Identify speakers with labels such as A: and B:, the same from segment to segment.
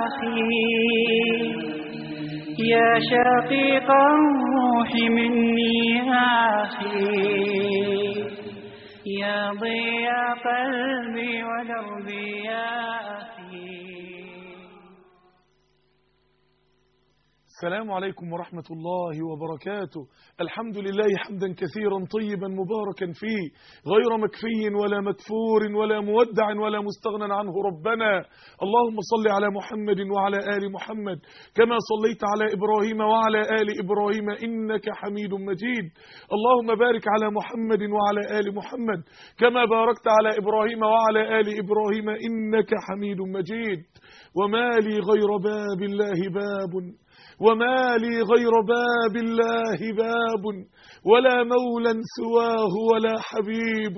A: أخي يا شقيق الروح مني يا أخي يا ضياء قلبي ودربي يا أخي
B: السلام عليكم ورحمة الله وبركاته الحمد لله حمدا كثيرا طيبا مباركا فيه غير مكفي ولا مكفور ولا مودع ولا مستغنى عنه ربنا اللهم صل على محمد وعلى آل محمد كما صليت على إبراهيم وعلى آل إبراهيم إنك حميد مجيد اللهم بارك على محمد وعلى آل محمد كما باركت على إبراهيم وعلى آل إبراهيم إنك حميد مجيد وما لي غير باب الله باب وما لي غير باب الله باب ولا مولى سواه ولا حبيب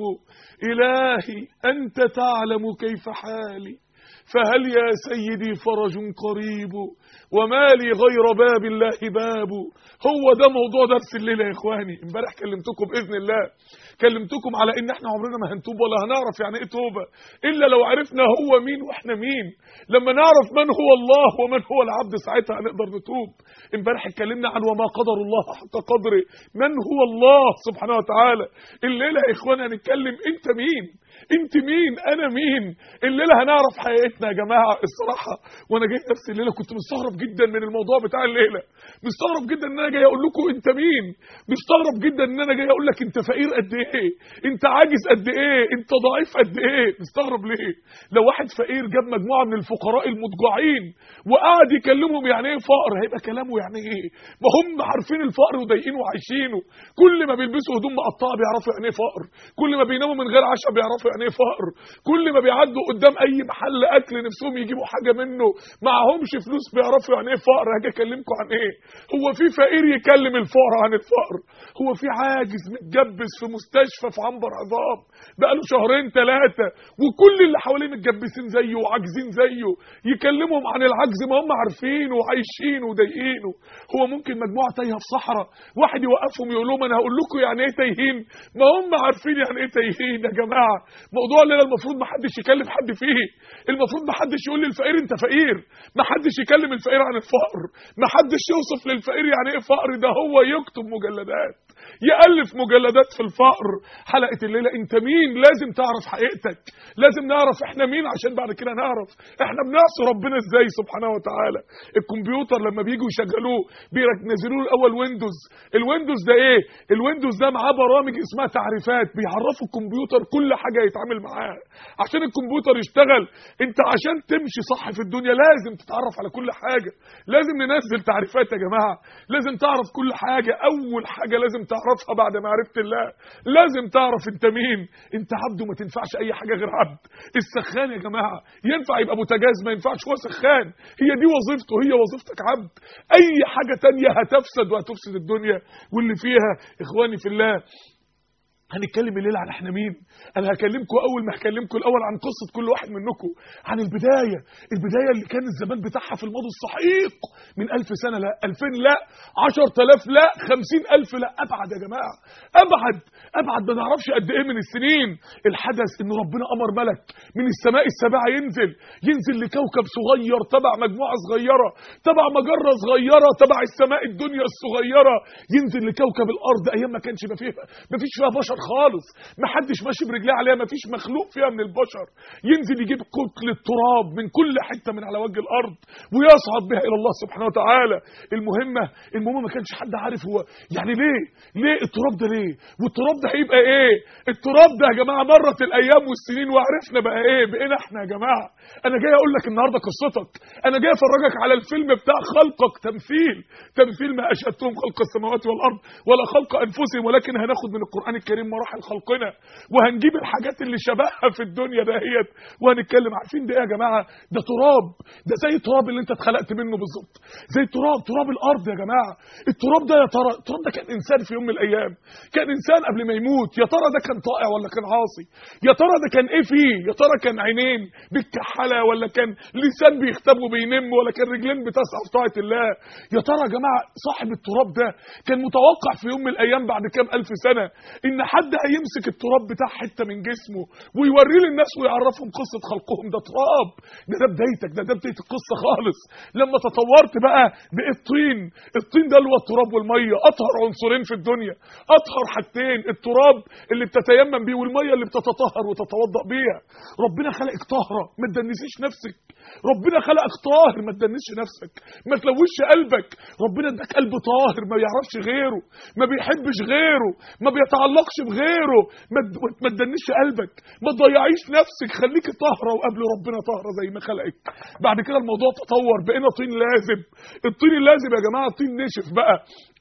B: إلهي أنت تعلم كيف حالي فهل يا سيدي فرج قريب وما لي غير باب الله باب هو ده موضوع درس الليلة يا إخواني امبارح كلمتكم بإذن الله كلمتكم على ان احنا عمرنا ما هنتوب ولا هنعرف يعني ايه توبة الا لو عرفنا هو مين واحنا مين لما نعرف من هو الله ومن هو العبد ساعتها هنقدر نتوب امبارح اتكلمنا عن وما قدر الله حق قدره من هو الله سبحانه وتعالى الليلة يا اخوانا هنتكلم انت مين انت مين انا مين الليله هنعرف حقيقتنا يا جماعه الصراحه وانا جاي نفسي الليله كنت مستغرب جدا من الموضوع بتاع الليله مستغرب جدا ان انا جاي اقول لكم انت مين مستغرب جدا ان انا جاي اقول لك انت فقير قد ايه انت عاجز قد ايه انت ضعيف قد ايه مستغرب ليه لو واحد فقير جاب مجموعه من الفقراء المضجعين وقعد يكلمهم يعني ايه فقر هيبقى كلامه يعني ايه ما هم عارفين الفقر وضايقينه وعايشينه كل ما بيلبسوا هدوم مقطعه بيعرفوا يعني ايه فقر كل ما بيناموا من غير عشاء بيعرفوا يعني ايه فقر كل ما بيعدوا قدام اي محل اكل نفسهم يجيبوا حاجه منه معهمش فلوس بيعرفوا يعني ايه فقر هاجي اكلمكم عن ايه هو في فقير يكلم الفقر عن الفقر هو في عاجز متجبس في مستشفى في عنبر عظام بقاله شهرين ثلاثه وكل اللي حواليه متجبسين زيه وعاجزين زيه يكلمهم عن العجز ما هم عارفينه وعايشينه وضايقينه هو ممكن مجموعه تايهه في صحراء واحد يوقفهم يقول لهم انا هقول لكم يعني ايه تايهين ما هم عارفين يعني ايه تايهين يا جماعه موضوع الليله المفروض ما حدش يكلم حد فيه المفروض ما حدش يقول للفقير انت فقير ما حدش يكلم الفقير عن الفقر ما حدش يوصف للفقير يعني ايه فقر ده هو يكتب مجلدات يألف مجلدات في الفقر حلقة الليلة انت مين لازم تعرف حقيقتك لازم نعرف احنا مين عشان بعد كده نعرف احنا بنعصي ربنا ازاي سبحانه وتعالى الكمبيوتر لما بييجوا يشغلوه بينزلوا له الاول ويندوز الويندوز ده ايه الويندوز ده معاه برامج اسمها تعريفات بيعرفوا الكمبيوتر كل حاجة يتعامل معاها عشان الكمبيوتر يشتغل انت عشان تمشي صح في الدنيا لازم تتعرف على كل حاجة لازم ننزل تعريفات يا جماعة لازم تعرف كل حاجة اول حاجة لازم تعرفها بعد معرفة الله لازم تعرف انت مين انت عبد وما تنفعش اي حاجة غير عبد السخان يا جماعة ينفع يبقى بوتاجاز ما ينفعش هو سخان هي دي وظيفته هي وظيفتك عبد اي حاجة تانية هتفسد وهتفسد الدنيا واللي فيها اخواني في الله هنتكلم الليله عن احنا مين انا هكلمكم اول ما هكلمكم الاول عن قصه كل واحد منكم عن البدايه البدايه اللي كان الزمان بتاعها في الماضي الصحيح من ألف سنه لا 2000 لا 10000 لا 50000 لا ابعد يا جماعه ابعد ابعد ما نعرفش قد ايه من السنين الحدث ان ربنا امر ملك من السماء السبعه ينزل ينزل لكوكب صغير تبع مجموعه صغيره تبع مجره صغيره تبع السماء الدنيا الصغيره ينزل لكوكب الارض ايام ما كانش ما فيها ما فيش فيها بشر خالص ما حدش ماشي برجليه عليها ما فيش مخلوق فيها من البشر ينزل يجيب كتل التراب من كل حته من على وجه الارض ويصعد بها الى الله سبحانه وتعالى المهمه المهم ما كانش حد عارف هو يعني ليه ليه التراب ده ليه والتراب ده هيبقى ايه التراب ده يا جماعه مرت الايام والسنين وعرفنا بقى ايه بقينا احنا يا جماعه انا جاي اقول لك النهارده قصتك انا جاي افرجك على الفيلم بتاع خلقك تمثيل تمثيل ما اشهدتهم خلق السماوات والارض ولا خلق انفسهم ولكن هناخد من القران الكريم مراحل خلقنا وهنجيب الحاجات اللي شبهها في الدنيا دهيت وهنتكلم عارفين ده ايه يا جماعه ده تراب ده زي التراب اللي انت اتخلقت منه بالظبط زي تراب تراب الارض يا جماعه التراب ده يا ترى التراب ده كان انسان في يوم من الايام كان انسان قبل ما ما يموت يا ترى ده كان طائع ولا كان عاصي يا ترى ده كان ايه فيه يا ترى كان عينين بتكحله ولا كان لسان بيختب وبينم ولا كان رجلين بتسعى في طاعه الله يا ترى يا جماعه صاحب التراب ده كان متوقع في يوم من الايام بعد كام الف سنه ان حد هيمسك التراب بتاع حته من جسمه ويوريه للناس ويعرفهم قصه خلقهم ده تراب ده ده بدايتك ده ده بدايه القصه خالص لما تطورت بقى بقيت طين الطين ده اللي هو التراب والميه اطهر عنصرين في الدنيا اطهر حاجتين التراب اللي بتتيمم بيه والميه اللي بتتطهر وتتوضا بيها ربنا خلقك طاهره ما تدنسيش نفسك ربنا خلقك طاهر ما تدنسش نفسك ما تلوثش قلبك ربنا اداك قلب طاهر ما يعرفش غيره ما بيحبش غيره ما بيتعلقش بغيره ما تد- ما تدنسش قلبك ما تضيعيش نفسك خليكي طاهره وقبل ربنا طاهره زي ما خلقك بعد كده الموضوع تطور بقينا طين لازب الطين اللازب يا جماعه طين نشف بقى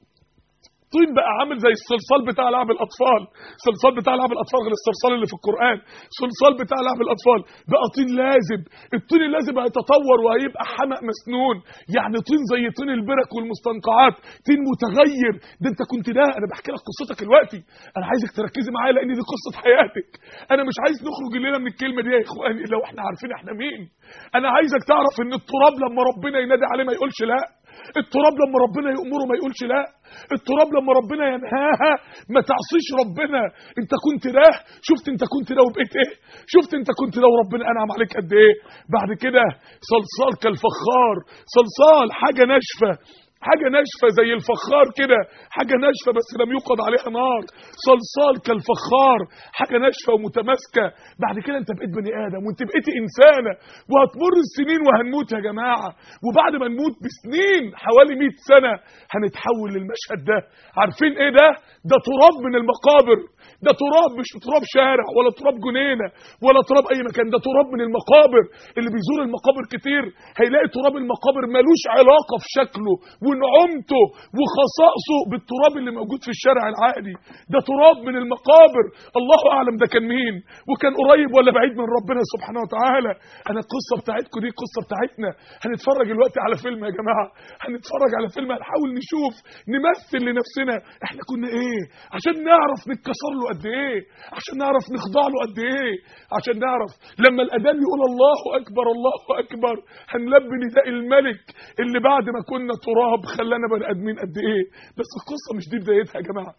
B: طين بقى عامل زي الصلصال بتاع لعب الاطفال الصلصال بتاع لعب الاطفال غير الصلصال اللي في القران صلصال بتاع لعب الاطفال بقى طين لازب الطين اللازب هيتطور وهيبقى حمأ مسنون يعني طين زي طين البرك والمستنقعات طين متغير ده انت كنت ده انا بحكي لك قصتك دلوقتي انا عايزك تركزي معايا لان دي قصه حياتك انا مش عايز نخرج الليله من الكلمه دي يا اخواني لو احنا عارفين احنا مين انا عايزك تعرف ان التراب لما ربنا ينادي عليه ما يقولش لا التراب لما ربنا يأمره ما يقولش لا التراب لما ربنا ينهاها ما تعصيش ربنا انت كنت ده شفت انت كنت ده وبقيت ايه شفت انت كنت ده وربنا انعم عليك قد ايه بعد كده صلصال كالفخار صلصال حاجه ناشفه حاجه ناشفه زي الفخار كده حاجه ناشفه بس لم يوقد عليها نار صلصال كالفخار حاجه ناشفه ومتماسكه بعد كده انت بقيت بني ادم وانت بقيت انسانه وهتمر السنين وهنموت يا جماعه وبعد ما نموت بسنين حوالي 100 سنه هنتحول للمشهد ده عارفين ايه ده ده تراب من المقابر ده تراب مش تراب شارع ولا تراب جنينه ولا تراب اي مكان ده تراب من المقابر اللي بيزور المقابر كتير هيلاقي تراب المقابر ملوش علاقه في شكله ونعومته وخصائصه بالتراب اللي موجود في الشارع العادي ده تراب من المقابر الله اعلم ده كان مين وكان قريب ولا بعيد من ربنا سبحانه وتعالى انا القصه بتاعتكم دي القصه بتاعتنا هنتفرج دلوقتي على فيلم يا جماعه هنتفرج على فيلم هنحاول نشوف نمثل لنفسنا احنا كنا ايه عشان نعرف نتكسر له قد ايه عشان نعرف نخضع له قد ايه عشان نعرف لما الاذان يقول الله اكبر الله اكبر هنلبي نداء الملك اللي بعد ما كنا تراب خلانا بني ادمين قد ايه بس القصه مش دي بدايتها يا جماعه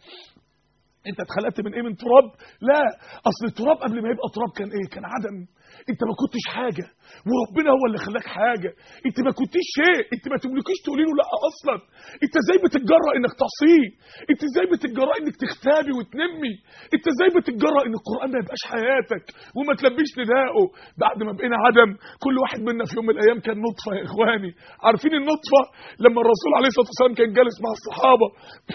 B: انت اتخلقت من ايه من تراب لا اصل التراب قبل ما يبقى تراب كان ايه كان عدم انت ما كنتش حاجه وربنا هو اللي خلاك حاجه انت ما كنتش شيء انت ما تملكيش تقولي له لا اصلا انت ازاي بتتجرأ انك تعصيه انت ازاي بتتجرأ انك تختابي وتنمي انت ازاي بتتجرأ ان القران ما يبقاش حياتك وما تلبيش نداءه بعد ما بقينا عدم كل واحد منا في يوم من الايام كان نطفه يا اخواني عارفين النطفه لما الرسول عليه الصلاه والسلام كان جالس مع الصحابه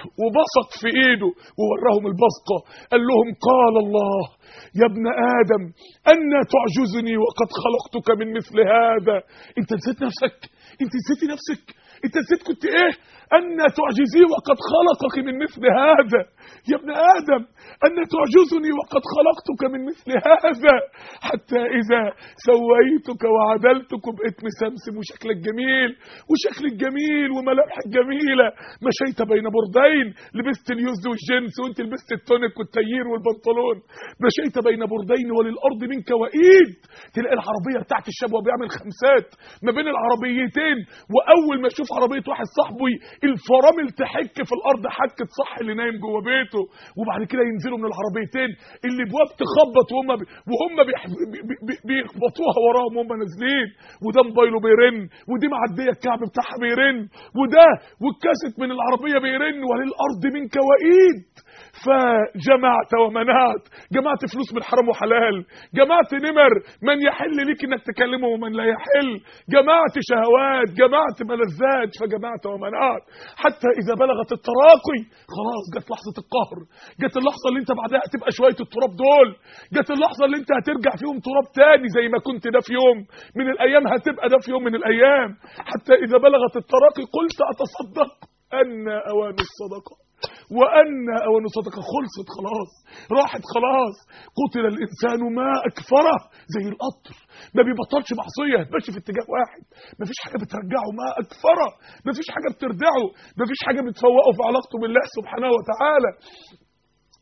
B: وبسط في ايده ووراهم البصقه قال لهم قال الله يا ابن ادم أنا تعجزني وقد خلقتك من مثل هذا انت نسيت نفسك انت نسيتي نفسك انت نسيت كنت ايه أنا تعجزي وقد خلقك من مثل هذا يا ابن آدم أنا تعجزني وقد خلقتك من مثل هذا حتى إذا سويتك وعدلتك وبقيت مسمسم وشكلك جميل وشكلك جميل وملامحك جميلة مشيت بين بردين لبست اليوز والجنس وانت لبست التونيك والتيير والبنطلون مشيت بين بردين وللأرض منك وإيد تلاقي العربية بتاعت الشبوة بيعمل خمسات ما بين العربيتين وأول ما يشوف عربية واحد صاحبي الفرامل تحك في الأرض حكة صح اللي نايم جوه بيته وبعد كده ينزلوا من العربيتين اللي بواب تخبط وهم بي وهم بيح- بي- بي- بي- بيخبطوها وراهم وهم نازلين وده موبايله بيرن ودي معديه الكعب بتاعها بيرن وده والكاسيت من العربيه بيرن وللارض منك وايد فجمعت ومنعت جمعت فلوس من حرام وحلال جمعت نمر من يحل ليك انك تكلمه ومن لا يحل جمعت شهوات جمعت ملذات فجمعت ومنعت حتى اذا بلغت التراقي خلاص جت لحظه القهر جت اللحظه اللي انت بعدها هتبقى شويه التراب دول جت اللحظه اللي انت هترجع فيهم تراب تاني زي ما كنت ده في يوم من الايام هتبقى ده في يوم من الايام حتى اذا بلغت التراقي قلت اتصدق ان اوان الصدقه وأن أوان الصدقة خلصت خلاص راحت خلاص قتل الإنسان ما أكفره زي القطر ما بيبطلش معصية ماشي في اتجاه واحد مفيش حاجة بترجعه ما أكفره مفيش حاجة بتردعه مفيش حاجة بتفوقه في علاقته بالله سبحانه وتعالى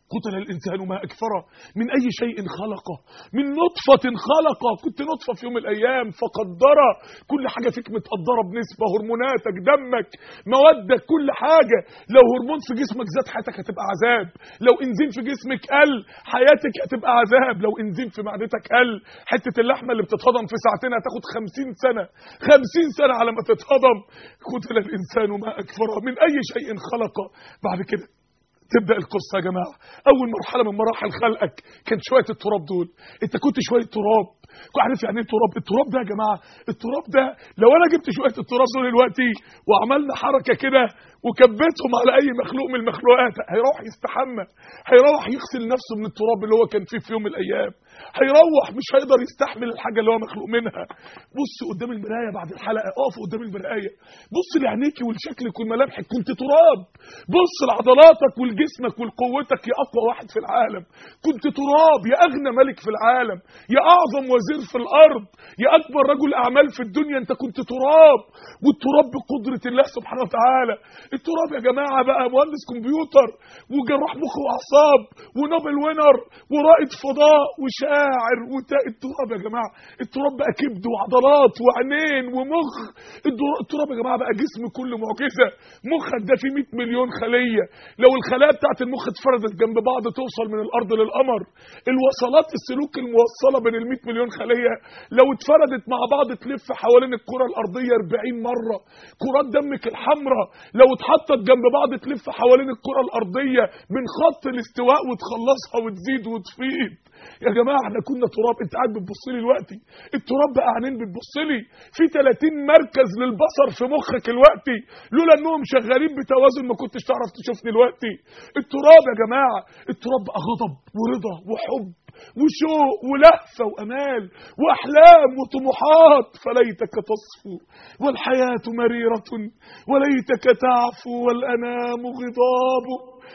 B: قتل الإنسان ما أكفره من أي شيء خلقه من نطفة خلقه كنت نطفة في يوم من الأيام فقدره كل حاجة فيك متقدرة بنسبة هرموناتك دمك موادك كل حاجة لو هرمون في جسمك زاد حياتك هتبقى عذاب لو انزيم في جسمك قل حياتك هتبقى عذاب لو انزيم في معدتك قل حتة اللحمة اللي بتتهضم في ساعتين هتاخد خمسين سنة خمسين سنة على ما تتهضم قتل الإنسان ما أكفره من أي شيء خلقه بعد كده تبدا القصه يا جماعه اول مرحله من مراحل خلقك كانت شويه التراب دول انت كنت شويه تراب عارف يعني ايه تراب التراب ده يا جماعه التراب ده لو انا جبت شويه التراب دول دلوقتي وعملنا حركه كده وكبتهم على اي مخلوق من المخلوقات هيروح يستحمى هيروح يغسل نفسه من التراب اللي هو كان فيه في يوم من الايام هيروح مش هيقدر يستحمل الحاجه اللي هو مخلوق منها بص قدام المرايه بعد الحلقه اقف قدام المرايه بص لعينيكي ولشكلك ولملامحك كنت تراب بص لعضلاتك ولجسمك ولقوتك يا اقوى واحد في العالم كنت تراب يا اغنى ملك في العالم يا اعظم وزير في الارض يا اكبر رجل اعمال في الدنيا انت كنت تراب والتراب بقدره الله سبحانه وتعالى التراب يا جماعه بقى مهندس كمبيوتر وجراح مخ واعصاب ونوبل وينر ورائد فضاء وشاعر وتا... التراب يا جماعه التراب بقى كبد وعضلات وعينين ومخ الدر- التراب يا جماعه بقى جسم كله معجزه مخك ده فيه 100 مليون خليه لو الخلايا بتاعت المخ اتفردت جنب بعض توصل من الارض للقمر الوصلات السلوك الموصله بين ال 100 مليون خليه لو اتفردت مع بعض تلف حوالين الكره الارضيه 40 مره كرات دمك الحمراء لو اتحطت جنب بعض تلف حوالين الكره الارضيه من خط الاستواء وتخلصها وتزيد وتفيد يا جماعه احنا كنا تراب انت قاعد بتبص لي دلوقتي التراب بقى عينين بتبص لي في 30 مركز للبصر في مخك دلوقتي لولا انهم شغالين بتوازن ما كنتش تعرف تشوفني دلوقتي التراب يا جماعه التراب بقى غضب ورضا وحب وشوق ولهفه وامال واحلام وطموحات فليتك تصفو والحياه مريره وليتك تعفو والانام غضاب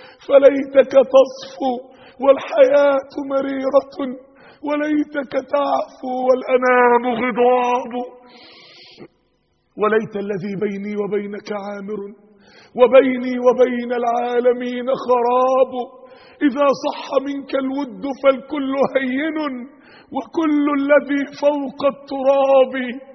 B: فليتك تصفو والحياه مريره وليتك تعفو والانام غضاب وليت الذي بيني وبينك عامر وبيني وبين العالمين خراب إذا صح منك الود فالكل هين وكل الذي فوق التراب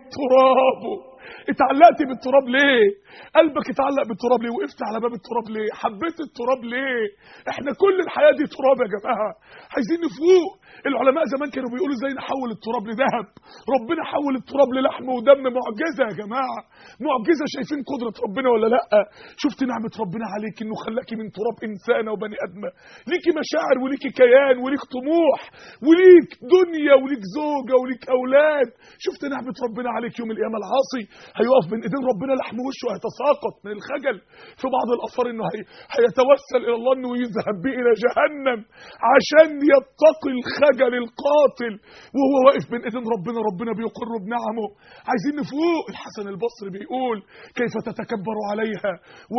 B: تراب اتعلقت بالتراب ليه قلبك اتعلق بالتراب ليه وقفت على باب التراب ليه حبيت التراب ليه احنا كل الحياة دي تراب يا جماعة عايزين نفوق العلماء زمان كانوا بيقولوا ازاي نحول التراب لذهب ربنا حول التراب للحم ودم معجزة يا جماعة معجزة شايفين قدرة ربنا ولا لا شفت نعمة ربنا عليك انه خلاكي من تراب انسانة وبني ادمة ليكي مشاعر وليكي كيان وليك طموح وليك دنيا وليك زوجة وليك اولاد شفت نعمة ربنا عليك يوم القيامة العاصي هيقف بين ايدين ربنا لحم وشه هيتساقط من الخجل في بعض الاثار انه هي... هيتوسل الى الله انه يذهب به الى جهنم عشان يتقي الخجل القاتل وهو واقف بين ايدين ربنا ربنا بيقر بنعمه عايزين نفوق الحسن البصري بيقول كيف تتكبر عليها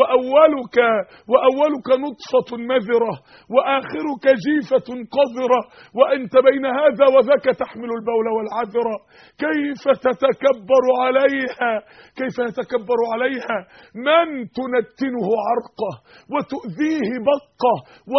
B: واولك واولك نطفه مذره واخرك جيفه قذره وانت بين هذا وذاك تحمل البول والعذره كيف تتكبر عليها كيف يتكبر عليها من تنتنه عرقه وتؤذيه بقه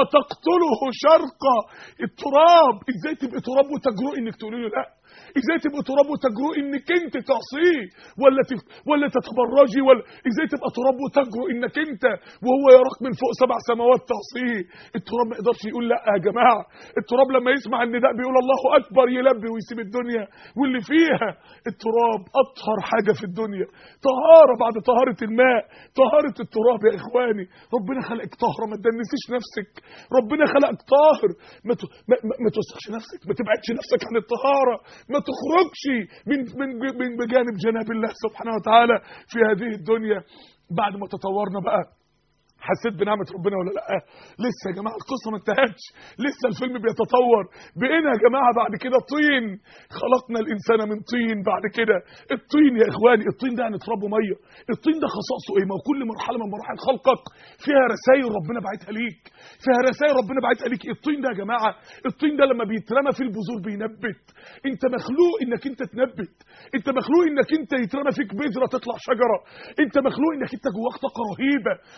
B: وتقتله شرقه التراب ازاي تبقى تراب وتجرؤي انك تقولي له لا ازاي تبقى تراب وتجرؤي انك انت تعصيه ولا تف... ولا تتبرجي ولا ازاي تبقى تراب وتجرؤ انك انت وهو يراك من فوق سبع سماوات تعصيه التراب ما يقدرش يقول لا يا جماعه التراب لما يسمع النداء بيقول الله اكبر يلبي ويسيب الدنيا واللي فيها التراب اطهر حاجه في الدنيا طهاره بعد طهاره الماء طهاره التراب يا اخواني ربنا خلقك طاهره ما تدنسيش نفسك ربنا خلقك طاهر ما ت... ما, ما, ما توسخش نفسك ما تبعدش نفسك عن الطهاره ما تخرجش من من من بجانب جناب الله سبحانه وتعالى في هذه الدنيا بعد ما تطورنا بقى حسيت بنعمة ربنا ولا لا لسه يا جماعة القصة ما انتهتش لسه الفيلم بيتطور بقينا يا جماعة بعد كده طين خلقنا الإنسان من طين بعد كده الطين يا إخواني الطين ده هنتربه مية الطين ده خصائصه إيه ما هو كل مرحلة من مراحل خلقك فيها رسائل ربنا بعتها ليك فيها رسائل ربنا بعتها ليك الطين ده يا جماعة الطين ده لما بيترمى في البذور بينبت انت مخلوق انك انت تنبت انت مخلوق انك انت يترمى فيك بذرة تطلع شجرة انت مخلوق انك انت جواك طاقة رهيبة طاقة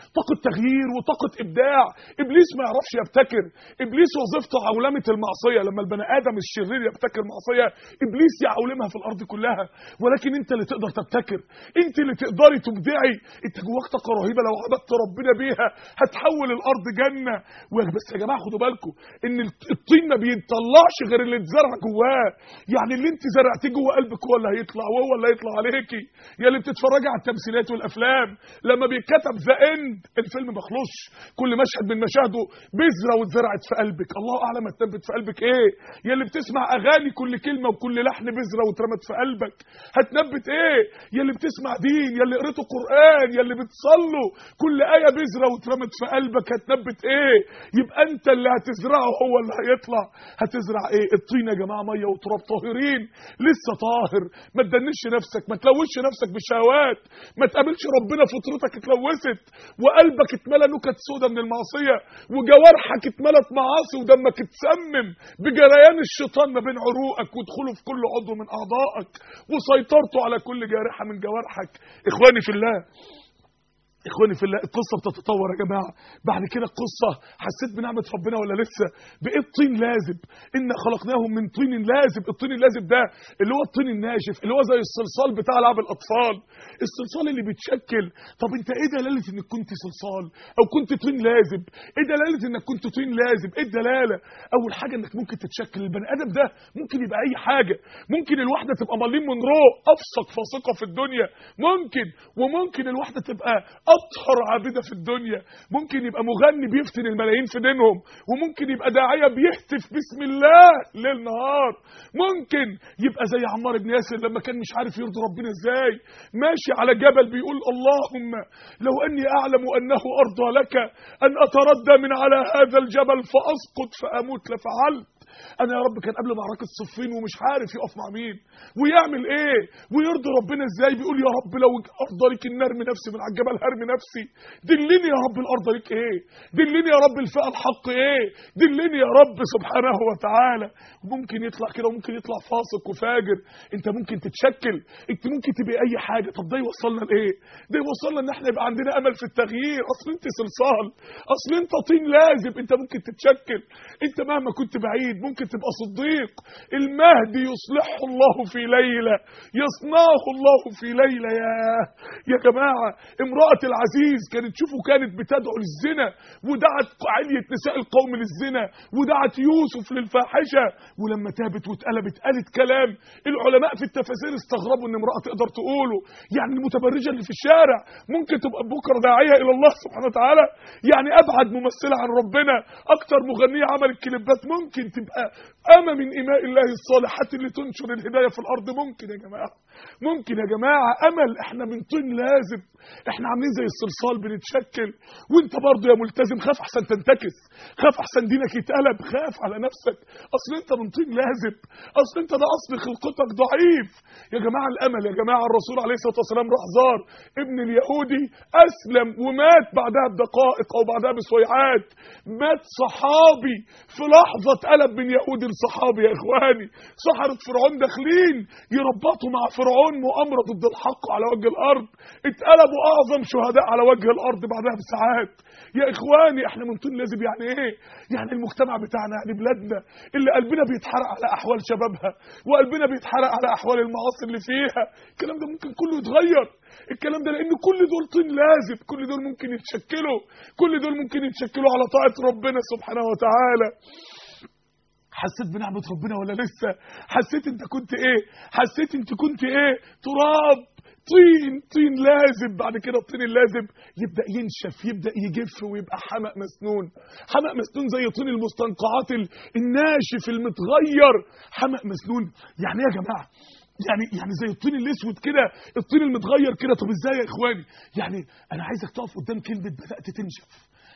B: تغيير وطاقه ابداع ابليس ما يعرفش يبتكر ابليس وظيفته عولمه المعصيه لما البني ادم الشرير يبتكر معصيه ابليس يعولمها في الارض كلها ولكن انت اللي تقدر تبتكر انت اللي تقدري تبدعي انت جواك طاقه رهيبه لو عبدت ربنا بيها هتحول الارض جنه بس يا جماعه خدوا بالكم ان الطين ما بيطلعش غير اللي اتزرع جواه يعني اللي انت زرعتيه جوه قلبك هو اللي هيطلع وهو اللي هيطلع عليكي يا اللي بتتفرجي على التمثيلات والافلام لما بيتكتب ذا اند الفيلم ما خلصش كل مشهد من مشاهده بذره واتزرعت في قلبك الله اعلم هتنبت في قلبك ايه يا اللي بتسمع اغاني كل كلمه وكل لحن بذره واترمت في قلبك هتنبت ايه يا اللي بتسمع دين يا اللي قريته قران يا اللي بتصلوا كل ايه بذره واترمت في قلبك هتنبت ايه يبقى انت اللي هتزرعه هو اللي هيطلع هتزرع ايه الطين يا جماعه ميه وتراب طاهرين لسه طاهر ما تدنش نفسك ما تلوثش نفسك بالشهوات ما تقابلش ربنا فطرتك اتلوثت وقلبك اتملى نكت سودا من المعصيه وجوارحك اتملت معاصي ودمك اتسمم بجريان الشيطان ما بين عروقك ودخوله في كل عضو من اعضائك وسيطرته على كل جارحه من جوارحك اخواني في الله اخواني في الله القصه بتتطور يا جماعه بعد كده القصه حسيت بنعمه ربنا ولا لسه بقيت طين لازب ان خلقناهم من طين لازب الطين اللازب ده اللي هو الطين الناشف اللي هو زي الصلصال بتاع لعب الاطفال الصلصال اللي بيتشكل طب انت ايه دلاله انك كنت صلصال او كنت طين لازب ايه دلاله انك كنت طين لازب ايه الدلاله اول حاجه انك ممكن تتشكل البني ادم ده ممكن يبقى اي حاجه ممكن الواحده تبقى مارلين مونرو افسق فاسقه في الدنيا ممكن وممكن الواحده تبقى اطهر عابده في الدنيا ممكن يبقى مغني بيفتن الملايين في دينهم وممكن يبقى داعيه بيهتف بسم الله ليل نهار ممكن يبقى زي عمار بن ياسر لما كان مش عارف يرضي ربنا ازاي ماشي على جبل بيقول اللهم لو اني اعلم انه ارضى لك ان اتردى من على هذا الجبل فاسقط فاموت لفعلت انا يا رب كان قبل معركه صفين ومش عارف يقف مع مين ويعمل ايه ويرضي ربنا ازاي بيقول يا رب لو ارضى لك ان ارمي نفسي من على الجبل هرمي نفسي دلني يا رب الارض لك ايه دلني يا رب الفئه الحق ايه دلني يا رب سبحانه وتعالى ممكن يطلع كده وممكن يطلع فاسق وفاجر انت ممكن تتشكل انت ممكن تبقى اي حاجه طب ده يوصلنا لايه ده يوصلنا ان احنا يبقى عندنا امل في التغيير اصل انت صلصال اصل انت طين لازب انت ممكن تتشكل انت مهما كنت بعيد ممكن تبقى صديق المهدي يصلحه الله في ليلة يصنعه الله في ليلة يا يا جماعة امرأة العزيز كانت شوفوا كانت بتدعو للزنا ودعت علية نساء القوم للزنا ودعت يوسف للفاحشة ولما تابت واتقلبت قالت كلام العلماء في التفاسير استغربوا ان امرأة تقدر تقوله يعني المتبرجة اللي في الشارع ممكن تبقى بكرة داعية الى الله سبحانه وتعالى يعني ابعد ممثلة عن ربنا اكتر مغنية عملت كليبات ممكن تبقى أما من إماء الله الصالحات اللي تنشر الهداية في الأرض ممكن يا جماعة ممكن يا جماعة أمل إحنا من طين لازم إحنا عاملين زي الصلصال بنتشكل وأنت برضه يا ملتزم خاف أحسن تنتكس خاف أحسن دينك يتقلب خاف على نفسك أصل أنت من طين لازم أصل أنت ده أصل خلقتك ضعيف يا جماعة الأمل يا جماعة الرسول عليه الصلاة والسلام راح زار ابن اليهودي أسلم ومات بعدها بدقائق أو بعدها بسويعات مات صحابي في لحظة اتقلب من يهودي لصحابي يا إخواني سحرة فرعون داخلين يربطوا مع فرعون مؤامرة ضد الحق على وجه الأرض اتقلبوا أعظم شهداء على وجه الأرض بعدها بساعات يا إخواني احنا من طين لازم يعني إيه يعني المجتمع بتاعنا يعني بلادنا اللي قلبنا بيتحرق على أحوال شبابها وقلبنا بيتحرق على أحوال المعاصي اللي فيها الكلام ده ممكن كله يتغير الكلام ده لان كل دول طين لازم كل دول ممكن يتشكلوا كل دول ممكن يتشكلوا على طاعه ربنا سبحانه وتعالى حسيت بنعمه ربنا ولا لسه حسيت انت كنت ايه حسيت انت كنت ايه تراب طين طين لازم بعد كده الطين اللازم يبدا ينشف يبدا يجف ويبقى حمأ مسنون حمأ مسنون زي طين المستنقعات الناشف المتغير حمأ مسنون يعني ايه يا جماعه يعني يعني زي الطين الاسود كده الطين المتغير كده طب ازاي يا اخواني يعني انا عايزك تقف قدام كلمه بدات تنشف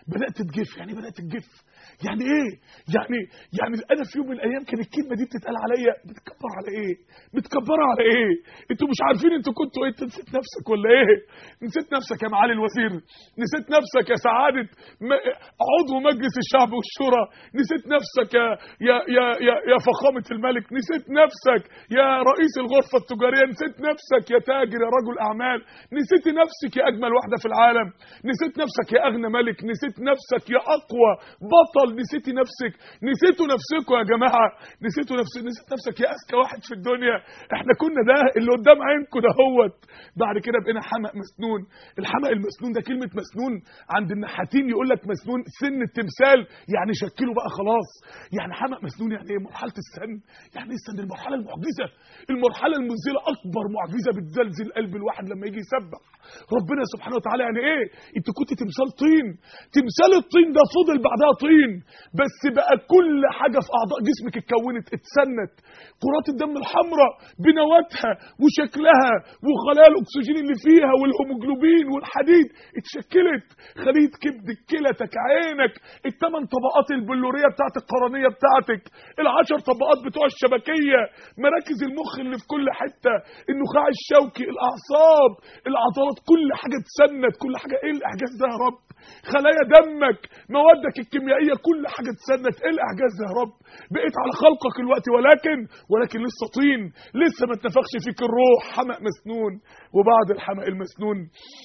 B: بدات تجف يعني إيه بدات تجف يعني ايه يعني يعني انا في يوم من الايام كان الكلمه دي بتتقال عليا بتكبر على ايه بتكبروا على ايه انتوا مش عارفين انتوا كنتوا ايه انت نسيت نفسك ولا ايه نسيت نفسك يا معالي الوزير نسيت نفسك يا سعاده م... عضو مجلس الشعب والشورى نسيت نفسك يا يا يا يا, يا فخامه الملك نسيت نفسك يا رئيس الغرفه التجاريه نسيت نفسك يا تاجر يا رجل اعمال نسيت نفسك يا اجمل واحده في العالم نسيت نفسك يا اغنى ملك نسيت نفسك يا اقوى بطل نسيتي نفسك نسيتوا نفسكم يا جماعه نسيتوا نفسك نسيت نفسك يا اذكى واحد في الدنيا احنا كنا ده اللي قدام عينكم دهوت بعد كده بقينا حمق مسنون الحمق المسنون ده كلمه مسنون عند النحاتين يقول لك مسنون سن التمثال يعني شكله بقى خلاص يعني حمق مسنون يعني ايه مرحله السن يعني ايه السن المرحله المعجزه المرحله المنزله اكبر معجزه بتزلزل قلب الواحد لما يجي يسبح ربنا سبحانه وتعالى يعني ايه انت كنت تمثال طين تمثال الطين ده فضل بعدها طين بس بقى كل حاجه في اعضاء جسمك اتكونت اتسنت كرات الدم الحمراء بنواتها وشكلها وخلايا الاكسجين اللي فيها والهيموجلوبين والحديد اتشكلت خليه كبدك كلتك عينك الثمان طبقات البلوريه بتاعت القرنيه بتاعتك العشر طبقات بتوع الشبكيه مراكز المخ اللي في كل حته النخاع الشوكي الاعصاب العضلات كل حاجه اتسنت كل حاجه ايه الاعجاز ده يا رب خلايا دمك موادك الكيميائيه كل حاجه اتسنت ايه الاعجاز ده يا رب بقيت على خلقك الوقت ولكن ولكن لسه طين لسه ما اتنفخش فيك الروح حمق مسنون وبعد الحمق المسنون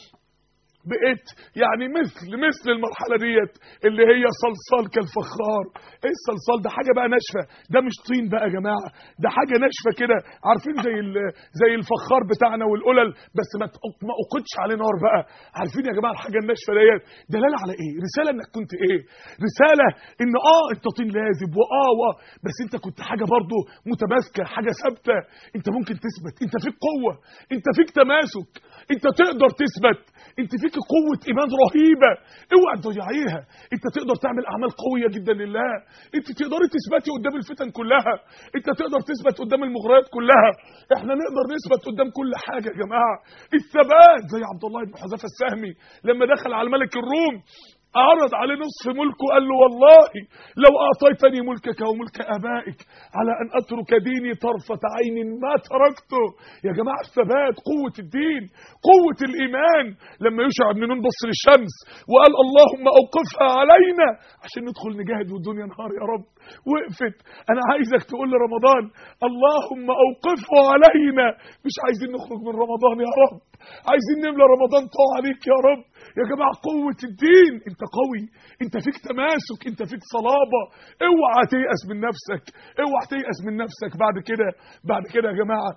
B: بقيت يعني مثل مثل المرحله ديت اللي هي صلصال كالفخار ايه الصلصال ده حاجه بقى ناشفه ده مش طين بقى يا جماعه ده حاجه ناشفه كده عارفين زي زي الفخار بتاعنا والقلل بس ما ما اوقدش عليه نار بقى عارفين يا جماعه الحاجه الناشفه ديت دلاله على ايه رساله انك كنت ايه رساله ان اه انت طين لازب واه واه بس انت كنت حاجه برضه متماسكه حاجه ثابته انت ممكن تثبت انت فيك قوه انت فيك تماسك انت تقدر تثبت انت فيك قوة ايمان رهيبة اوعى تضيعيها انت تقدر تعمل اعمال قوية جدا لله انت تقدري تثبتي قدام الفتن كلها انت تقدر تثبت قدام المغريات كلها احنا نقدر نثبت قدام كل حاجة يا جماعة الثبات زي عبد الله بن حذافة السهمي لما دخل على الملك الروم عرض عليه نصف ملكه قال له والله لو أعطيتني ملكك وملك آبائك على أن أترك ديني طرفة عين ما تركته يا جماعة الثبات قوة الدين قوة الإيمان لما يشع بن نون بص للشمس وقال اللهم أوقفها علينا عشان ندخل نجاهد والدنيا نهار يا رب وقفت أنا عايزك تقول لرمضان اللهم أوقفه علينا مش عايزين نخرج من رمضان يا رب عايزين نملى رمضان طاعة عليك يا رب يا جماعة قوة الدين انت قوي انت فيك تماسك انت فيك صلابة اوعى تيأس من نفسك اوعى تيأس من نفسك بعد كده بعد كده يا جماعة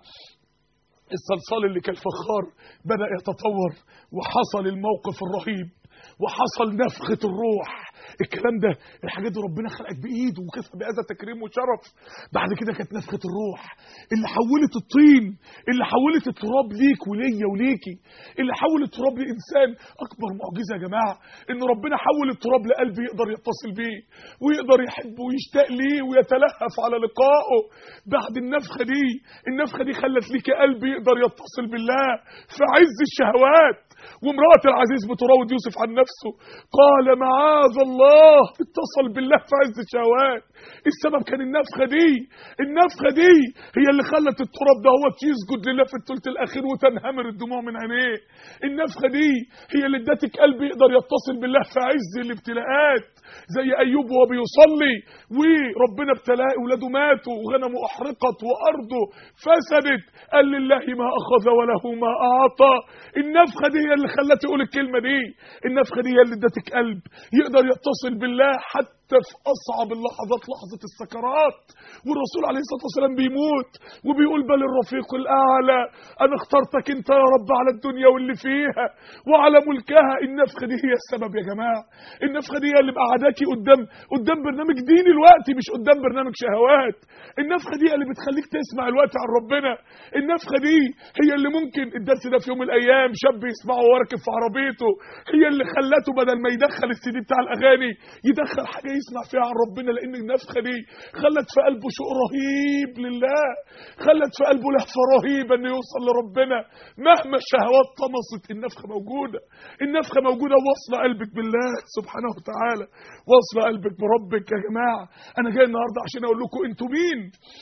B: الصلصال اللي كالفخار بدأ يتطور وحصل الموقف الرهيب وحصل نفخة الروح الكلام ده الحاجات دي ربنا خلقت بايده وكفى بهذا تكريم وشرف بعد كده كانت نفخه الروح اللي حولت الطين اللي حولت التراب ليك وليا وليكي اللي حول التراب لانسان اكبر معجزه يا جماعه ان ربنا حول التراب لقلب يقدر يتصل بيه ويقدر يحبه ويشتاق ليه ويتلهف على لقائه بعد النفخه دي النفخه دي خلت ليك قلب يقدر يتصل بالله في عز الشهوات وامرأة العزيز بتراود يوسف عن نفسه قال معاذ الله اتصل بالله في عز الشهوات السبب كان النفخة دي النفخة دي هي اللي خلت التراب ده هو يسجد لله في الثلث الأخير وتنهمر الدموع من عينيه النفخة دي هي اللي ادتك قلب يقدر يتصل بالله في عز الابتلاءات زي أيوب وهو بيصلي وربنا ابتلاه ولاده ماتوا وغنمه أحرقت وأرضه فسدت قال لله ما أخذ وله ما أعطى النفخة دي هي اللي خلته يقول الكلمة دي النفخة دي هي اللي ادتك قلب يقدر يتصل بالله حتى في أصعب اللحظات لحظة السكرات والرسول عليه الصلاة والسلام بيموت وبيقول بل الرفيق الأعلى أنا اخترتك أنت يا رب على الدنيا واللي فيها وعلى ملكها النفخة دي هي السبب يا جماعة النفخة دي هي اللي مقعداكي قدام قدام برنامج ديني الوقت مش قدام برنامج شهوات النفخة دي هي اللي بتخليك تسمع الوقت عن ربنا النفخة دي هي اللي ممكن الدرس ده في يوم من الأيام شاب يسمعه وهو راكب في عربيته هي اللي خلته بدل ما يدخل السي دي بتاع الأغاني يدخل حاجة يسمع فيها عن ربنا لان النفخه دي خلت في قلبه شوق رهيب لله خلت في قلبه لهفه رهيبه انه يوصل لربنا مهما الشهوات طمست النفخه موجوده النفخه موجوده واصله قلبك بالله سبحانه وتعالى واصله قلبك بربك يا جماعه انا جاي النهارده عشان اقول لكم انتوا مين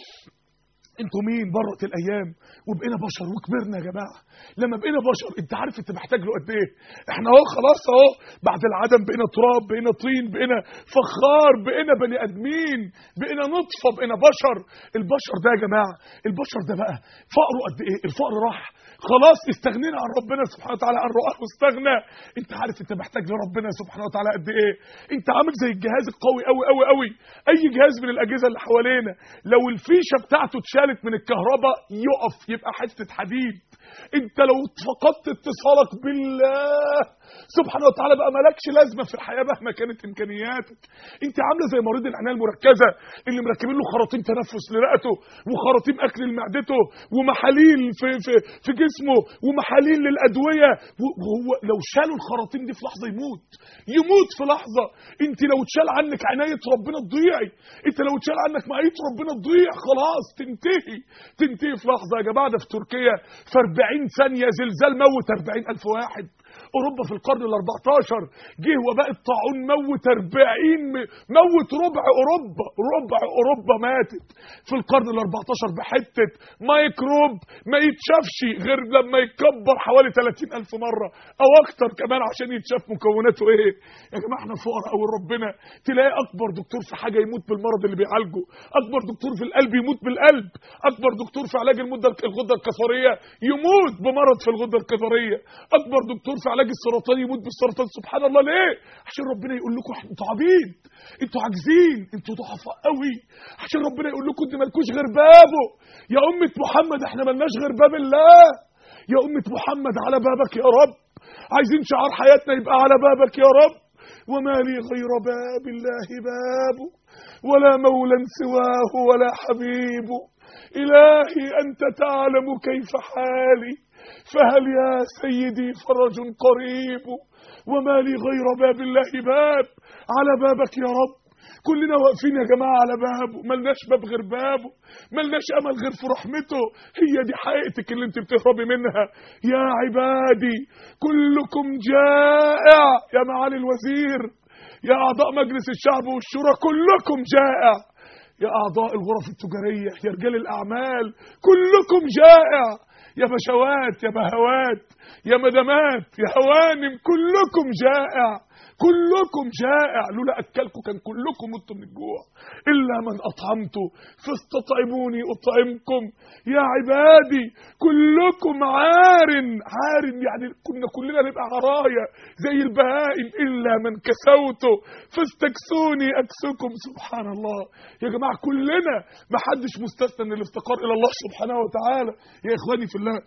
B: انتوا مين مرت الايام وبقينا بشر وكبرنا يا جماعه لما بقينا بشر انت عارف انت محتاج له قد ايه احنا اهو خلاص اهو بعد العدم بقينا تراب بقينا طين بقينا فخار بقينا بني ادمين بقينا نطفه بقينا بشر البشر ده يا جماعه البشر ده بقى فقره قد ايه الفقر راح خلاص استغنينا عن ربنا سبحانه وتعالى عن رؤاه واستغنى انت عارف انت محتاج لربنا سبحانه وتعالى قد ايه انت عامل زي الجهاز القوي قوي قوي قوي اي جهاز من الاجهزه اللي حوالينا لو الفيشه بتاعته اتشالت من الكهرباء يقف يبقى حته حديد انت لو فقدت اتصالك بالله سبحانه وتعالى بقى مالكش لازمه في الحياه مهما كانت امكانياتك انت عامله زي مريض العنايه المركزه اللي مركبين له خراطيم تنفس لرئته وخراطيم اكل لمعدته ومحاليل في في في جسمه ومحاليل للادويه وهو لو شالوا الخراطيم دي في لحظه يموت يموت في لحظه انت لو اتشال عنك عنايه ربنا تضيعي انت لو اتشال عنك معيه ربنا تضيع خلاص تنتهي تنتهي في لحظه يا جماعه ده في تركيا في 40 ثانيه زلزال موت 40000 واحد اوروبا في القرن ال 14 جه وباء الطاعون موت 40 م- موت ربع اوروبا ربع اوروبا ماتت في القرن ال 14 بحته ميكروب ما يتشافش غير لما يتكبر حوالي 30000 مره او اكتر كمان عشان يتشاف مكوناته ايه يا جماعه احنا فقراء قوي ربنا تلاقي اكبر دكتور في حاجه يموت بالمرض اللي بيعالجه اكبر دكتور في القلب يموت بالقلب اكبر دكتور في علاج المده الغده الكظريه يموت بمرض في الغده الكظريه اكبر دكتور في علاج السرطان يموت بالسرطان سبحان الله ليه عشان ربنا يقول لكم إحنا- انتوا عبيد انتوا عاجزين انتوا ضعفاء قوي عشان ربنا يقول لكم انتوا مالكوش غير بابه يا امه محمد احنا ملناش غير باب الله يا امه محمد على بابك يا رب عايزين شعار حياتنا يبقى على بابك يا رب وما لي غير باب الله باب ولا مولى سواه ولا حبيب إلهي أنت تعلم كيف حالي فهل يا سيدي فرج قريب وما لي غير باب الله باب على بابك يا رب كلنا واقفين يا جماعة على بابه ملناش باب غير بابه ملناش أمل غير في رحمته هي دي حقيقتك اللي انت بتهربي منها يا عبادي كلكم جائع يا معالي الوزير يا أعضاء مجلس الشعب والشورى كلكم جائع يا أعضاء الغرف التجارية يا رجال الأعمال كلكم جائع يا بشوات يا بهوات يا مدامات يا هوانم كلكم جائع كلكم جائع لولا أكلكم كان كلكم متوا من الجوع إلا من أطعمته فاستطعموني أطعمكم يا عبادي كلكم عار عار يعني كنا كلنا نبقى عرايا زي البهائم إلا من كسوته فاستكسوني أكسكم سبحان الله يا جماعة كلنا ما حدش مستثنى من الافتقار إلى الله سبحانه وتعالى يا إخواني في الله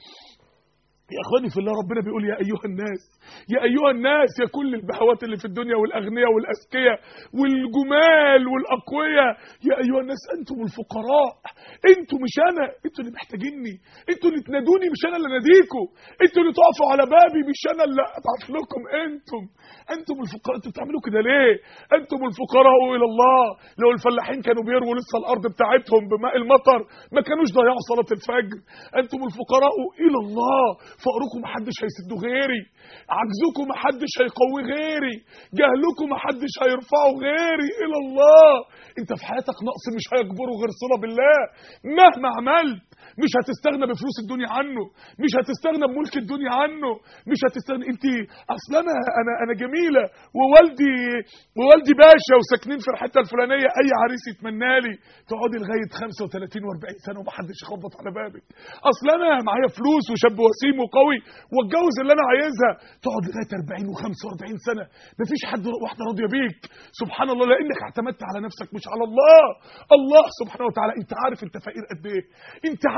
B: يا اخواني في الله ربنا بيقول يا ايها الناس يا ايها الناس يا كل البهوات اللي في الدنيا والاغنياء والاذكياء والجمال والاقوياء يا ايها الناس انتم الفقراء انتم مش انا انتوا اللي محتاجيني انتوا اللي تنادوني مش انا اللي اناديكم انتوا اللي تقفوا على بابي مش انا اللي ابعت لكم انتم انتم الفقراء انتوا بتعملوا كده ليه انتم الفقراء الى الله لو الفلاحين كانوا بيرووا لسه الارض بتاعتهم بماء المطر ما كانوش ضيعوا صلاه الفجر انتم الفقراء الى الله فقركم محدش هيسده غيري عجزكم محدش هيقوي غيري جهلكم محدش هيرفعه غيري الى الله انت في حياتك نقص مش هيجبره غير صله بالله مهما عملت مش هتستغنى بفلوس الدنيا عنه مش هتستغنى بملك الدنيا عنه مش هتستغنى انت اصل انا انا انا جميله ووالدي ووالدي باشا وساكنين في الحته الفلانيه اي عريس يتمنى لي تقعدي لغايه 35 و40 سنه ومحدش يخبط على بابك اصل انا معايا فلوس وشاب وسيم وقوي واتجوز اللي انا عايزها تقعد لغايه 40 و45 سنه مفيش حد واحده راضيه بيك سبحان الله لانك اعتمدت على نفسك مش على الله الله سبحانه وتعالى انت عارف انت فقير قد ايه انت عارف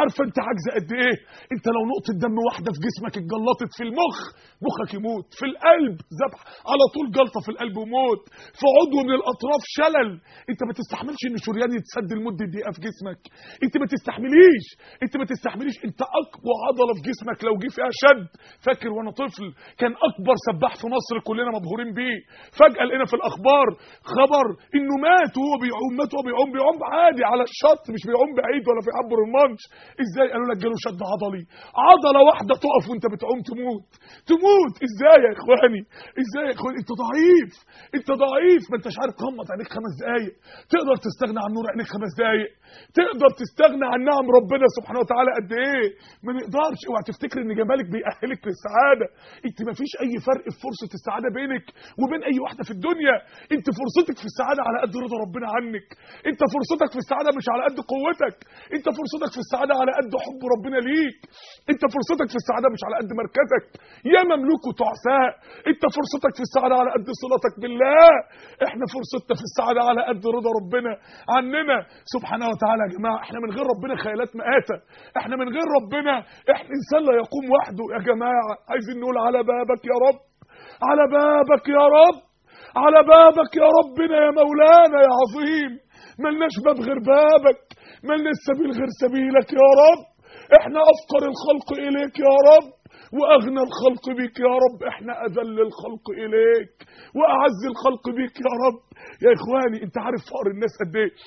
B: عارفه انت عاجزه قد ايه انت لو نقطه دم واحده في جسمك اتجلطت في المخ مخك يموت في القلب ذبح على طول جلطه في القلب وموت في عضو من الاطراف شلل انت ما تستحملش ان شريان يتسد لمده دقيقه في جسمك انت ما تستحمليش انت ما تستحمليش انت اقوى عضله في جسمك لو جه فيها شد فاكر وانا طفل كان اكبر سباح في مصر كلنا مبهورين بيه فجاه لقينا في الاخبار خبر انه مات وهو بيعوم مات وهو بيعوم بيعوم عادي على الشط مش بيعوم بعيد ولا في عبر المانش ازاي قالوا لك جاله شد عضلي عضله واحده تقف وانت بتعوم تموت تموت ازاي يا اخواني ازاي يا اخواني انت ضعيف انت ضعيف ما انتش عارف تغمض عينيك خمس دقايق تقدر تستغنى عن نور عينيك خمس دقايق تقدر تستغنى عن نعم ربنا سبحانه وتعالى قد ايه ما نقدرش اوعى تفتكر ان جمالك بيأهلك للسعاده انت ما فيش اي فرق في فرصه السعاده بينك وبين اي واحده في الدنيا انت فرصتك في السعاده على قد رضا ربنا عنك انت فرصتك في السعاده مش على قد قوتك انت فرصتك في السعاده على قد حب ربنا ليك انت فرصتك في السعاده مش على قد مركزك يا مملوك وتعساء انت فرصتك في السعاده على قد صلتك بالله احنا فرصتنا في السعاده على قد رضا ربنا عننا سبحانه وتعالى يا جماعه احنا من غير ربنا خيالات مآتة احنا من غير ربنا احنا انسان لا يقوم وحده يا جماعه عايزين نقول على بابك يا رب على بابك يا رب على بابك يا ربنا يا مولانا يا عظيم ملناش باب غير بابك ملناش سبيل غير سبيلك يا رب احنا افقر الخلق اليك يا رب واغنى الخلق بك يا رب احنا اذل الخلق اليك واعز الخلق بك يا رب يا اخواني انت عارف فقر الناس قد ايه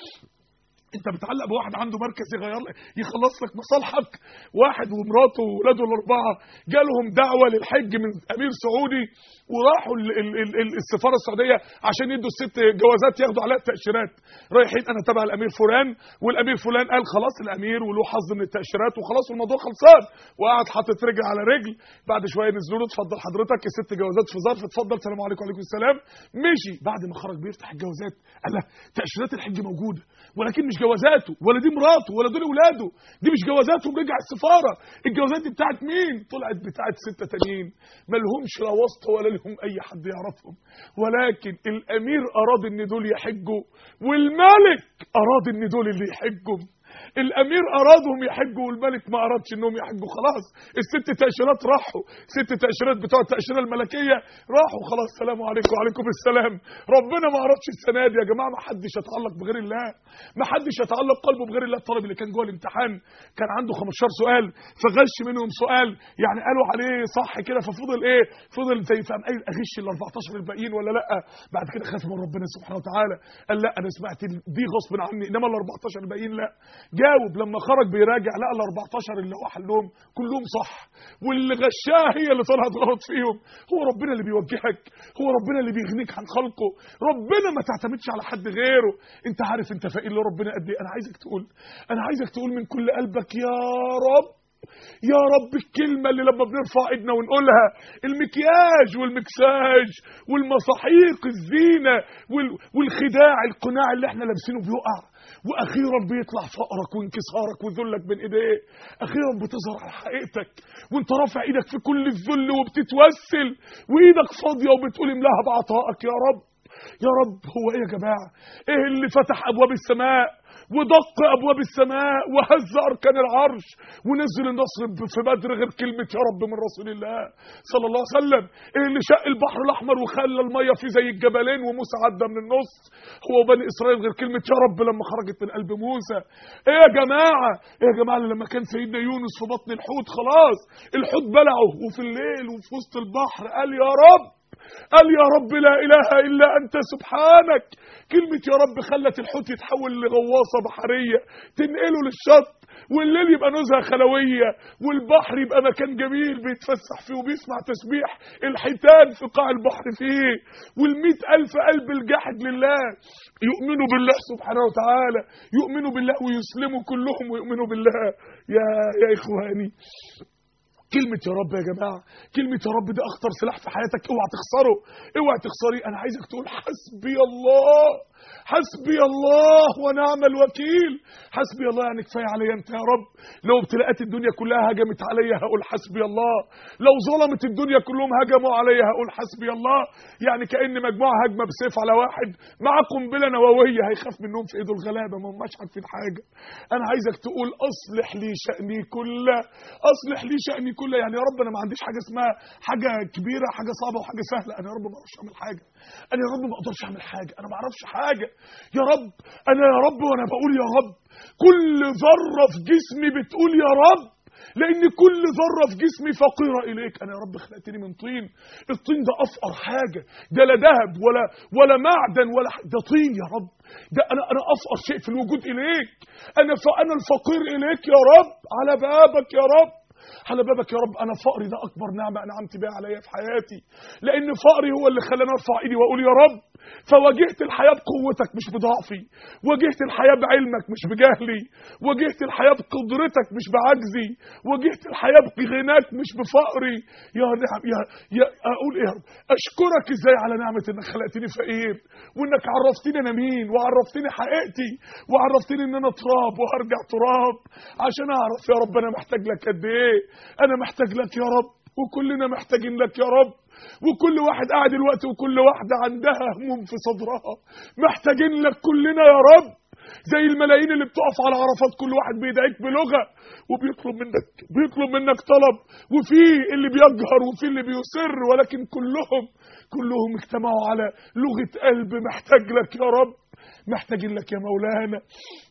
B: انت بتعلق بواحد عنده مركز يغير لك يخلص لك مصالحك واحد ومراته واولاده الاربعه جالهم دعوه للحج من امير سعودي وراحوا ال ال ال ال السفاره السعوديه عشان يدوا الست جوازات ياخدوا عليها التاشيرات رايحين انا تبع الامير فلان والامير فلان قال خلاص الامير وله حظ من التاشيرات وخلاص الموضوع خلصان وقعد حاطط رجل على رجل بعد شويه نزلوا له اتفضل حضرتك الست جوازات في ظرف اتفضل السلام عليكم وعليكم السلام مشي بعد ما خرج بيفتح الجوازات قال لا تاشيرات الحج موجوده ولكن مش جوازاته ولا دي مراته ولا دول اولاده دي مش جوازاتهم رجع السفاره الجوازات دي بتاعت مين طلعت بتاعت سته تانيين ما لهمش لا واسطه ولا لهم اي حد يعرفهم ولكن الامير اراد ان دول يحجوا والملك اراد ان دول اللي يحجوا الامير ارادهم يحجوا والملك ما ارادش انهم يحجوا خلاص الست تاشيرات راحوا ست تاشيرات بتوع التاشيره الملكيه راحوا خلاص السلام عليكم وعليكم السلام ربنا ما ارادش السنه دي يا جماعه ما حدش يتعلق بغير الله ما حدش يتعلق قلبه بغير الله الطالب اللي كان جوه الامتحان كان عنده 15 سؤال فغش منهم سؤال يعني قالوا عليه صح كده ففضل ايه فضل زي فاهم ايه اغش ال 14 الباقيين ولا لا بعد كده خاف من ربنا سبحانه وتعالى قال لا انا سمعت دي غصب عني انما ال 14 الباقيين لا جاوب لما خرج بيراجع لقى ال 14 اللي هو حلهم كلهم صح واللي غشاه هي اللي طلعت غلط فيهم هو ربنا اللي بيوجهك هو ربنا اللي بيغنيك عن خلقه ربنا ما تعتمدش على حد غيره انت عارف انت فقير لربنا قد ايه انا عايزك تقول انا عايزك تقول من كل قلبك يا رب يا رب الكلمة اللي لما بنرفع ايدنا ونقولها المكياج والمكساج والمصاحيق الزينة وال- والخداع القناع اللي احنا لابسينه بيقع واخيرا بيطلع فقرك وانكسارك وذلك بين ايديه اخيرا بتظهر على حقيقتك وانت رافع ايدك في كل الذل وبتتوسل وايدك فاضيه وبتقول املاها بعطائك يا رب يا رب هو ايه يا جماعه ايه اللي فتح ابواب السماء ودق ابواب السماء وهز اركان العرش ونزل النصر في بدر غير كلمه يا رب من رسول الله صلى الله عليه وسلم ايه اللي شق البحر الاحمر وخلى الميه فيه زي الجبلين وموسى عدى من النص هو بني اسرائيل غير كلمه يا رب لما خرجت من قلب موسى ايه يا جماعه ايه يا جماعه لما كان سيدنا يونس في بطن الحوت خلاص الحوت بلعه وفي الليل وفي وسط البحر قال يا رب قال يا رب لا إله إلا أنت سبحانك كلمة يا رب خلت الحوت يتحول لغواصة بحرية تنقله للشط والليل يبقى نزهة خلوية والبحر يبقى مكان جميل بيتفسح فيه وبيسمع تسبيح الحيتان في قاع البحر فيه والمئة ألف قلب الجاحد لله يؤمنوا بالله سبحانه وتعالى يؤمنوا بالله ويسلموا كلهم ويؤمنوا بالله يا يا إخواني كلمة يا رب يا جماعة كلمة يا رب ده أخطر سلاح في حياتك اوعى تخسره اوعى تخسري أنا عايزك تقول حسبي الله حسبي الله ونعم الوكيل حسبي الله يعني كفاية عليا أنت يا رب لو ابتلاءات الدنيا كلها هجمت عليا هقول حسبي الله لو ظلمت الدنيا كلهم هجموا عليا هقول حسبي الله يعني كأن مجموعة هجمة بسيف على واحد مع قنبلة نووية هيخاف منهم في ايده الغلابة ما هماش عارفين حاجة أنا عايزك تقول أصلح لي شأني كله أصلح لي شأني كله يعني يا رب أنا ما عنديش حاجة اسمها حاجة كبيرة حاجة صعبة وحاجة سهلة أنا يا رب ما أعرفش أعمل حاجة أنا يا رب ما أقدرش أعمل حاجة أنا ما أعرفش حاجة يا رب أنا يا رب وأنا بقول يا رب كل ذرة في جسمي بتقول يا رب لان كل ذره في جسمي فقيره اليك انا يا رب خلقتني من طين الطين ده افقر حاجه ده لا ذهب ولا ولا معدن ولا ح- ده طين يا رب ده انا انا افقر شيء في الوجود اليك انا فانا الفقير اليك يا رب على بابك يا رب على بابك يا رب انا فقري ده اكبر نعمه انعمت بها عليا في حياتي لان فقري هو اللي خلاني ارفع ايدي واقول يا رب فواجهت الحياه بقوتك مش بضعفي واجهت الحياه بعلمك مش بجهلي واجهت الحياه بقدرتك مش بعجزي واجهت الحياه بغناك مش بفقري يا نعم يا, يا اقول ايه يا رب اشكرك ازاي على نعمه انك خلقتني فقير وانك عرفتني انا مين وعرفتني حقيقتي وعرفتني ان انا تراب وهرجع تراب عشان اعرف يا رب انا محتاج لك قد ايه انا محتاج لك يا رب وكلنا محتاجين لك يا رب وكل واحد قاعد دلوقتي وكل واحده عندها هموم في صدرها محتاجين لك كلنا يا رب زي الملايين اللي بتقف على عرفات كل واحد بيدعيك بلغه وبيطلب منك بيطلب منك طلب وفي اللي بيجهر وفي اللي بيسر ولكن كلهم كلهم اجتمعوا على لغه قلب محتاج لك يا رب محتاجين لك يا مولانا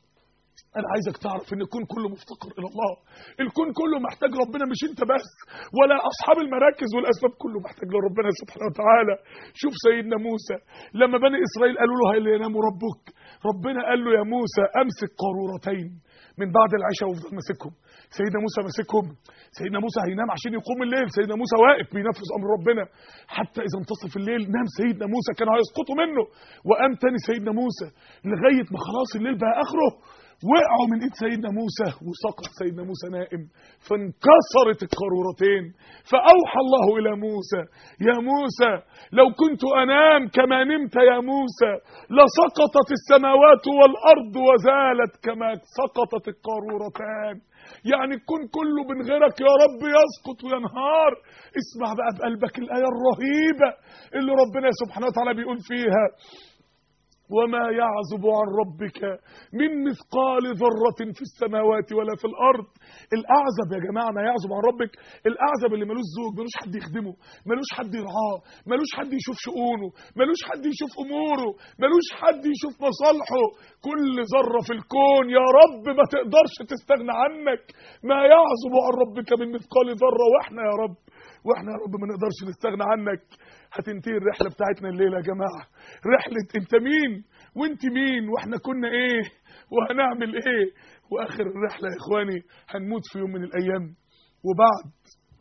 B: انا عايزك تعرف ان الكون كله مفتقر الى الله الكون كله محتاج ربنا مش انت بس ولا اصحاب المراكز والاسباب كله محتاج لربنا سبحانه وتعالى شوف سيدنا موسى لما بني اسرائيل قالوا له هل ينام ربك ربنا قال له يا موسى امسك قارورتين من بعد العشاء وافضل ماسكهم سيدنا موسى ماسكهم سيدنا موسى هينام عشان يقوم الليل سيدنا موسى واقف بينفذ امر ربنا حتى اذا انتصف الليل نام سيدنا موسى كانوا هيسقطوا منه وقام تاني سيدنا موسى لغايه ما خلاص الليل بقى اخره وقعوا من ايد سيدنا موسى وسقط سيدنا موسى نائم فانكسرت القارورتين فاوحى الله الى موسى يا موسى لو كنت انام كما نمت يا موسى لسقطت السماوات والارض وزالت كما سقطت القارورتان يعني الكون كله من غيرك يا رب يسقط وينهار اسمع بقى بقلبك الايه الرهيبه اللي ربنا سبحانه وتعالى بيقول فيها وما يعزب عن ربك من مثقال ذرة في السماوات ولا في الأرض الأعزب يا جماعة ما يعزب عن ربك الأعزب اللي ملوش زوج ملوش حد يخدمه ملوش حد يرعاه ملوش حد يشوف شؤونه ملوش حد يشوف أموره ملوش حد يشوف مصالحه كل ذرة في الكون يا رب ما تقدرش تستغنى عنك ما يعزب عن ربك من مثقال ذرة وإحنا يا رب واحنا يا رب ما نقدرش نستغنى عنك هتنتهي الرحله بتاعتنا الليله يا جماعه رحله انت مين وانت مين واحنا كنا ايه وهنعمل ايه واخر الرحله يا اخواني هنموت في يوم من الايام وبعد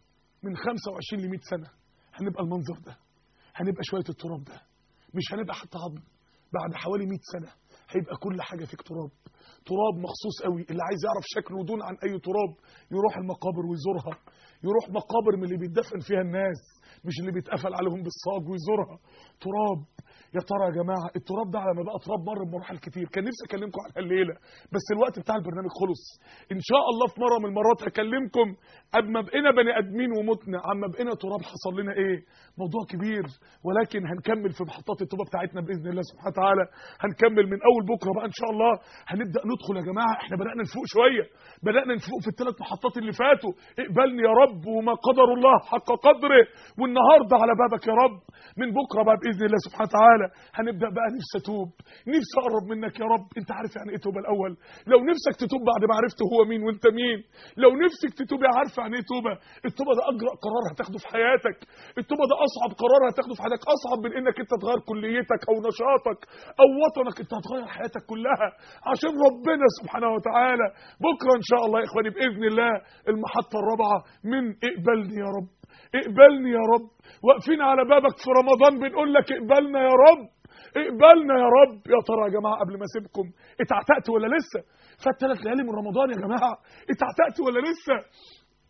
B: من 25 ل 100 سنه هنبقى المنظر ده هنبقى شويه التراب ده مش هنبقى حتى عظم بعد حوالي 100 سنه هيبقى كل حاجه فيك تراب تراب مخصوص قوي اللي عايز يعرف شكله دون عن اي تراب يروح المقابر ويزورها يروح مقابر من اللي بيتدفن فيها الناس مش اللي بيتقفل عليهم بالصاج ويزورها تراب يا ترى يا جماعه التراب ده على ما بقى تراب مر بمراحل كتير كان نفسي اكلمكم عنها الليله بس الوقت بتاع البرنامج خلص ان شاء الله في مره من المرات هكلمكم اما بقينا بني ادمين ومتنا عما بقينا تراب حصل لنا ايه موضوع كبير ولكن هنكمل في محطات التوبه بتاعتنا باذن الله سبحانه وتعالى هنكمل من اول بكره بقى ان شاء الله هنبدا ندخل يا جماعه احنا بدانا نفوق شويه بدانا نفوق في الثلاث محطات اللي فاتوا اقبلني يا رب وما قدر الله حق قدره والنهارده على بابك يا رب من بكره بقى باذن الله سبحانه وتعالى هنبدا بقى نفسي اتوب نفسي اقرب منك يا رب انت عارف يعني ايه توبه الاول لو نفسك تتوب بعد ما عرفت هو مين وانت مين لو نفسك تتوب يا عارف يعني ايه توبه التوبه ده اجرأ قرار هتاخده في حياتك التوبه ده اصعب قرار هتاخده في حياتك اصعب من انك انت تغير كليتك او نشاطك او وطنك انت هتغير حياتك كلها عشان ربنا سبحانه وتعالى بكره ان شاء الله يا اخواني باذن الله المحطه الرابعه من اقبلني يا رب اقبلني يا رب واقفين على بابك في رمضان بنقول لك اقبلنا يا رب اقبلنا يا رب يا ترى يا جماعه قبل ما اسيبكم اتعتقت ولا لسه فات ثلاث ليالي من رمضان يا جماعه اتعتقت ولا لسه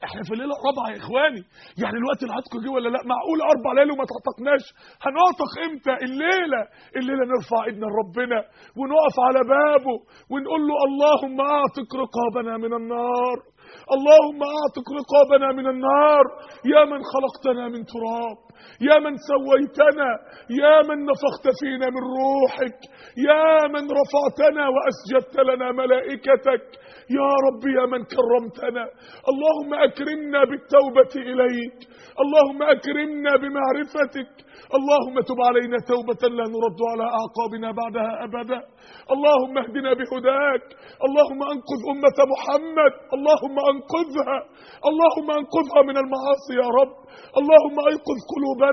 B: احنا في الليله الرابعه يا اخواني يعني الوقت العتق جه ولا لا معقول اربع ليالي وما تعتقناش هنعتق امتى الليله الليله نرفع ايدنا لربنا ونقف على بابه ونقول له اللهم اعتق رقابنا من النار اللهم اعتق رقابنا من النار يا من خلقتنا من تراب يا من سويتنا يا من نفخت فينا من روحك يا من رفعتنا واسجدت لنا ملائكتك يا رب يا من كرمتنا اللهم اكرمنا بالتوبه اليك اللهم اكرمنا بمعرفتك اللهم تب علينا توبة لا نرد على أعقابنا بعدها أبدا اللهم اهدنا بهداك اللهم أنقذ أمة محمد اللهم أنقذها اللهم أنقذها من المعاصي يا رب اللهم أيقظ قلوب